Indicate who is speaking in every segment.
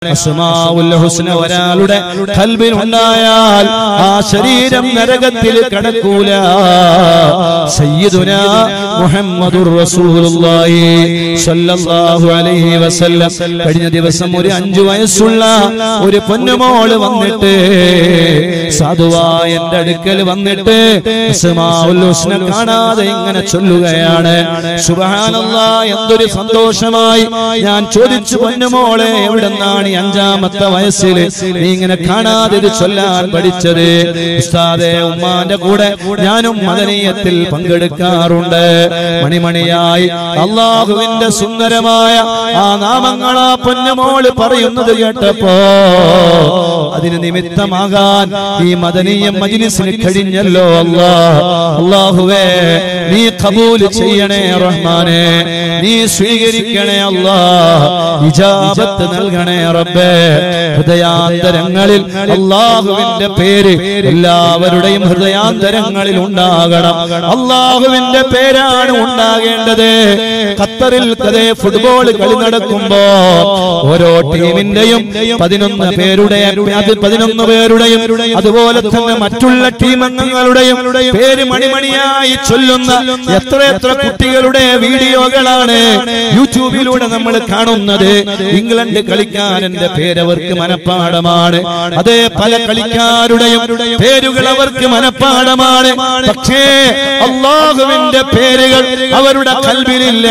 Speaker 1: അസ്മാഉൽ ഹുസ്ന ഒരാളുടെ കൽബിൽ ഉണ്ടായാൽ ആ ശരീരം നരകത്തിൽ കടക്കൂല സയ്യിദുന മുഹമ്മദുർ റസൂലുള്ളാഹി സ്വല്ലല്ലാഹു അലൈഹി വസല്ലം കഴിഞ്ഞ ദിവസം ഒരു അഞ്ചു വയസ്സുള്ള ഒരു പൊന്നുമോള് വന്നിട്ട് സാധുവായ എന്റെ അടുക്കൽ വന്നിട്ട് അസ്മാഉൽ ഹുസ്ന കാണാതെ ഇങ്ങനെ ചൊല്ലുകയാണ് സുബ്ഹാനല്ലാ എന്തൊരു സന്തോഷമായി ഞാൻ ചോദിച്ചു പൊന്നുമോളെ എവിടെന്നാണ് ഈ അഞ്ചാമത്തെ വയസ്സിൽ നീ ഇങ്ങനെ കാണാതെ ഇത് ചൊല്ലാൻ പഠിച്ചത് ഉസ്താദെ ഉമ്മാന്റെ കൂടെ ഞാനും മദനീയത്തിൽ പങ്കെടുക്കാറുണ്ട് മണിമണിയായി അള്ളാഹുവിന്റെ സുന്ദരമായ ആ നാമങ്ങൾ ആ പൊന്നുമോള് പറയുന്നത് കേട്ടപ്പോ അതിന് നിമിത്തമാകാൻ ഈ മദനീയ മജിലിസിന് കഴിഞ്ഞല്ലോ അല്ലാ അള്ളാഹുവേ നീ കബൂല് ചെയ്യണേ റഹ്മാനെ നീ സ്വീകരിക്കണേ അല്ലാ ഇജാബത്ത് നൽകണേ റബ്ബേ ഹൃദയാന്തരങ്ങളിൽ അള്ളാഹുവിന്റെ പേര് എല്ലാവരുടെയും ഹൃദയാന്തരങ്ങളിൽ ഉണ്ടാകണം അള്ളാഹുവിന്റെ പേരാണ് ഉണ്ടാകേണ്ടത് ഖത്തറിൽ കഥേ ഫുട്ബോൾ കളി നടക്കുമ്പോ ഓരോ ടീമിന്റെയും പതിനൊന്ന് പേരുടെ അത് പതിനൊന്ന് പേരുടെയും അതുപോലെ തന്നെ മറ്റുള്ള ടീം അംഗങ്ങളുടെയും പേര് മണിമണിയായി ചൊല്ലുന്ന എത്ര എത്ര കുട്ടികളുടെ വീഡിയോകളാണ് യൂട്യൂബിലൂടെ നമ്മൾ കാണുന്നത് ഇംഗ്ലണ്ട് കളിക്കാരന്റെ പേര് അവർക്ക് മനഃപ്പാടമാണ് അതേ പല കളിക്കാരുടെയും പേരുകൾ അവർക്ക് മനഃപ്പാടമാണ് പക്ഷേ അള്ളാഹുവിന്റെ പേരുകൾ അവരുടെ കൽവിലില്ല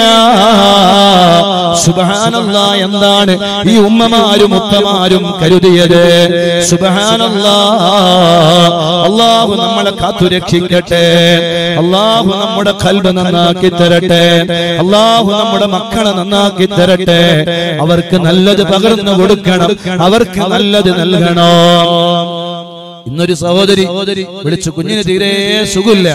Speaker 1: സുബഹാനല്ല എന്താണ് ഈ ഉമ്മമാരും ഉപ്പമാരും കരുതിയത് സുബഹാനല്ല അള്ളാഹു നമ്മളെ കാത്തു രക്ഷിക്കട്ടെ അള്ളാഹു നമ്മുടെ കൽബ് നന്നാക്കി തരട്ടെ അള്ളാഹു നമ്മുടെ മക്കളെ നന്നാക്കി തരട്ടെ അവർക്ക് നല്ലത് പകർന്നു കൊടുക്കണം അവർക്ക് നല്ലത് നൽകണം ഇന്നൊരു സഹോദരി വിളിച്ചു കുഞ്ഞിന് തീരെ സുഖമില്ല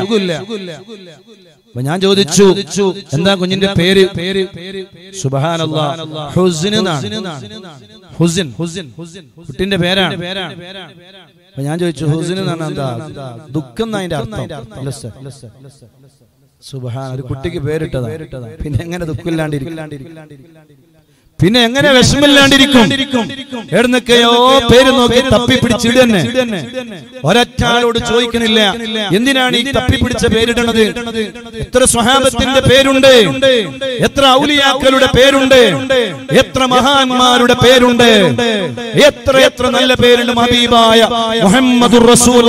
Speaker 1: അപ്പൊ ഞാൻ ചോദിച്ചു എന്താ കുഞ്ഞിന്റെ പേര് പേര് സുബഹാനല്ലാ ഹുസിൻ എന്നാണ് ഹുസിൻ ഹുസിൻ കുട്ടിന്റെ പേരാണ് അപ്പൊ ഞാൻ ചോദിച്ചു ഹുസിൻ എന്നാണ് എന്താ ദുഃഖം എന്നാ അതിന്റെ അർത്ഥം അല്ല സർ സുബഹാൻ ഒരു കുട്ടിക്ക് പേരിട്ടതാ പിന്നെ എങ്ങനെ ദുഃഖമില്ലാണ്ടിരിക്കും പിന്നെ എങ്ങനെ വിഷമില്ലാണ്ടിരിക്കും എവിടുന്നൊക്കെയോ പേര് നോക്കി തപ്പി പിടിച്ചിടന്നെ ഒരൊറ്റാളോട് ചോദിക്കണില്ല എന്തിനാണ് ഈ തപ്പി പിടിച്ച പേരിടണത് എത്ര സ്വഹാബത്തിന്റെ പേരുണ്ട് എത്ര ഔലിയാക്കളുടെ പേരുണ്ട് എത്ര മഹാന്മാരുടെ പേരുണ്ട് എത്ര എത്ര നല്ല പേരുണ്ട് ഹബീബായ മുഹമ്മദുർ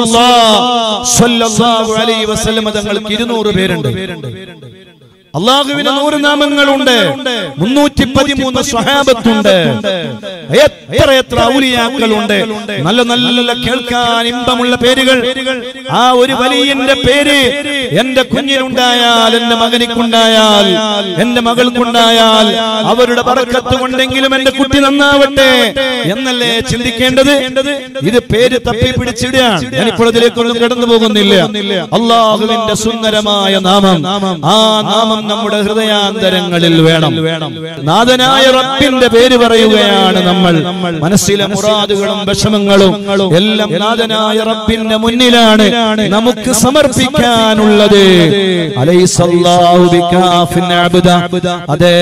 Speaker 1: റസൂലുള്ളാഹി അലൈഹി വസല്ലം തങ്ങൾക്ക് ഇരുന്നൂറ് പേരുണ്ട് അള്ളാഹുവിന് നൂറ് നാമങ്ങളുണ്ട് മുന്നൂറ്റി പതിമൂന്ന് സ്വഹാബത്തുണ്ട് എത്ര എത്ര ഔലിയാക്കളുണ്ട് നല്ല നല്ല കേൾക്കാൻ ഇമ്പമുള്ള പേരുകൾ ആ ഒരു വലിയന്റെ പേര് എന്റെ കുഞ്ഞിനുണ്ടായാൽ എന്റെ മകനിക്കുണ്ടായാൽ എന്റെ മകൾക്കുണ്ടായാൽ അവരുടെ പറക്കത്ത് കൊണ്ടെങ്കിലും എന്റെ കുട്ടി നന്നാവട്ടെ എന്നല്ലേ ചിന്തിക്കേണ്ടത് ഇത് പേര് തപ്പി പിടിച്ചിടുകയാണ് ഞാനിപ്പോൾ അതിലേക്കൊന്നും കടന്നു പോകുന്നില്ല അള്ളാഹുവിന്റെ സുന്ദരമായ നാമം ആ നാമം നമ്മുടെ ഹൃദയാന്തരങ്ങളിൽ വേണം നാഥനായ റബ്ബിന്റെ പേര് പറയുകയാണ് നമ്മൾ മനസ്സിലെ മുറാദുകളും വിഷമങ്ങളും എല്ലാം നാഥനായ റബ്ബിന്റെ മുന്നിലാണ് നമുക്ക് സമർപ്പിക്കാനുള്ളത് അലൈസല്ലാഹു ബികാഫിൻ അബ്ദ. അതേ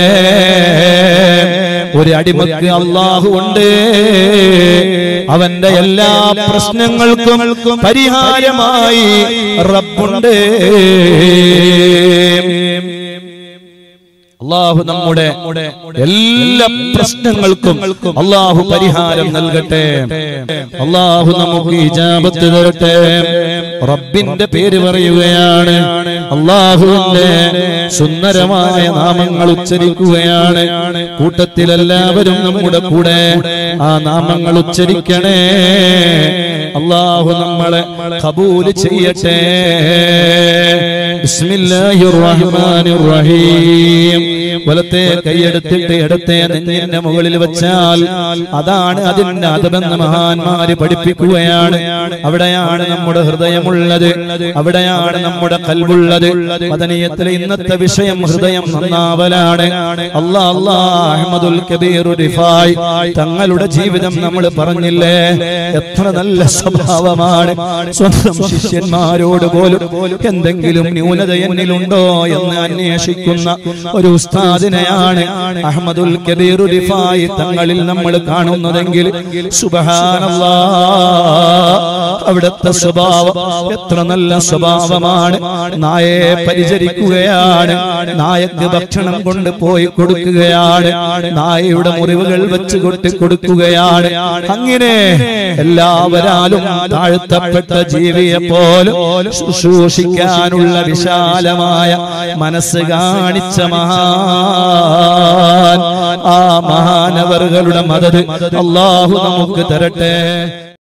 Speaker 1: ഒരു അടിമക്ക് അള്ളാഹു ഉണ്ട് അവന്റെ എല്ലാ പ്രശ്നങ്ങൾക്കും പരിഹാരമായി റബ്ബുണ്ട് അള്ളാഹു നമ്മുടെ എല്ലാ പ്രശ്നങ്ങൾക്കും അള്ളാഹു പരിഹാരം നൽകട്ടെ അള്ളാഹു നമുക്ക് ഇജാബത്ത് തരട്ടെ റബ്ബിന്റെ പേര് പറയുകയാണ് അള്ളാഹുവിന്റെ സുന്ദരമായ നാമങ്ങൾ ഉച്ചരിക്കുകയാണ് കൂട്ടത്തിൽ എല്ലാവരും നമ്മുടെ കൂടെ ആ നാമങ്ങൾ ഉച്ചരിക്കണേ അള്ളാഹു നമ്മളെ കബൂല് ചെയ്യട്ടെ ബിസ്മില്ലാഹിർ റഹ്മാനിർ റഹീം വലത്തെ കൈയെടുത്തിട്ട് ഇടത്തെ നെഞ്ഞിന്റെ മുകളിൽ വെച്ചാൽ അതാണ് അതിന്റെ അതമെന്ന് മഹാന്മാര് പഠിപ്പിക്കുകയാണ് അവിടെയാണ് നമ്മുടെ ഹൃദയം ഹൃദയമുള്ളത് അവിടെയാണ് നമ്മുടെ കൽവുള്ളത് മദനീയത്തിലെ ഇന്നത്തെ വിഷയം ഹൃദയം നന്നാവലാണ് അല്ലാ അല്ലാ അഹമ്മദുൽ കബീർ റിഫായ് തങ്ങളുടെ ജീവിതം നമ്മൾ പറഞ്ഞില്ലേ എത്ര നല്ല സ്വഭാവമാണ് സ്വന്തം ശിഷ്യന്മാരോട് പോലും എന്തെങ്കിലും ന്യൂനത എന്നിലുണ്ടോ എന്ന് അന്വേഷിക്കുന്ന ഒരു ഉസ്താദിനെയാണ് അഹമ്മദുൽ കബീർ റിഫായ് തങ്ങളിൽ നമ്മൾ കാണുന്നതെങ്കിൽ സുബഹാനല്ലാ അവിടുത്തെ സ്വഭാവം എത്ര നല്ല സ്വഭാവമാണ് നായയെ പരിചരിക്കുകയാണ് നായക്ക് ഭക്ഷണം കൊണ്ട് പോയി കൊടുക്കുകയാണ് നായയുടെ മുറിവുകൾ വെച്ച് കൊട്ടി കൊടുക്കുകയാണ് അങ്ങനെ എല്ലാവരാലും താഴ്ത്തപ്പെട്ട ജീവിയെ പോലും ശുശ്രൂഷിക്കാനുള്ള വിശാലമായ മനസ്സ് കാണിച്ച മഹാൻ ആ മഹാനവറുകളുടെ മദത് അള്ളാഹു നമുക്ക് തരട്ടെ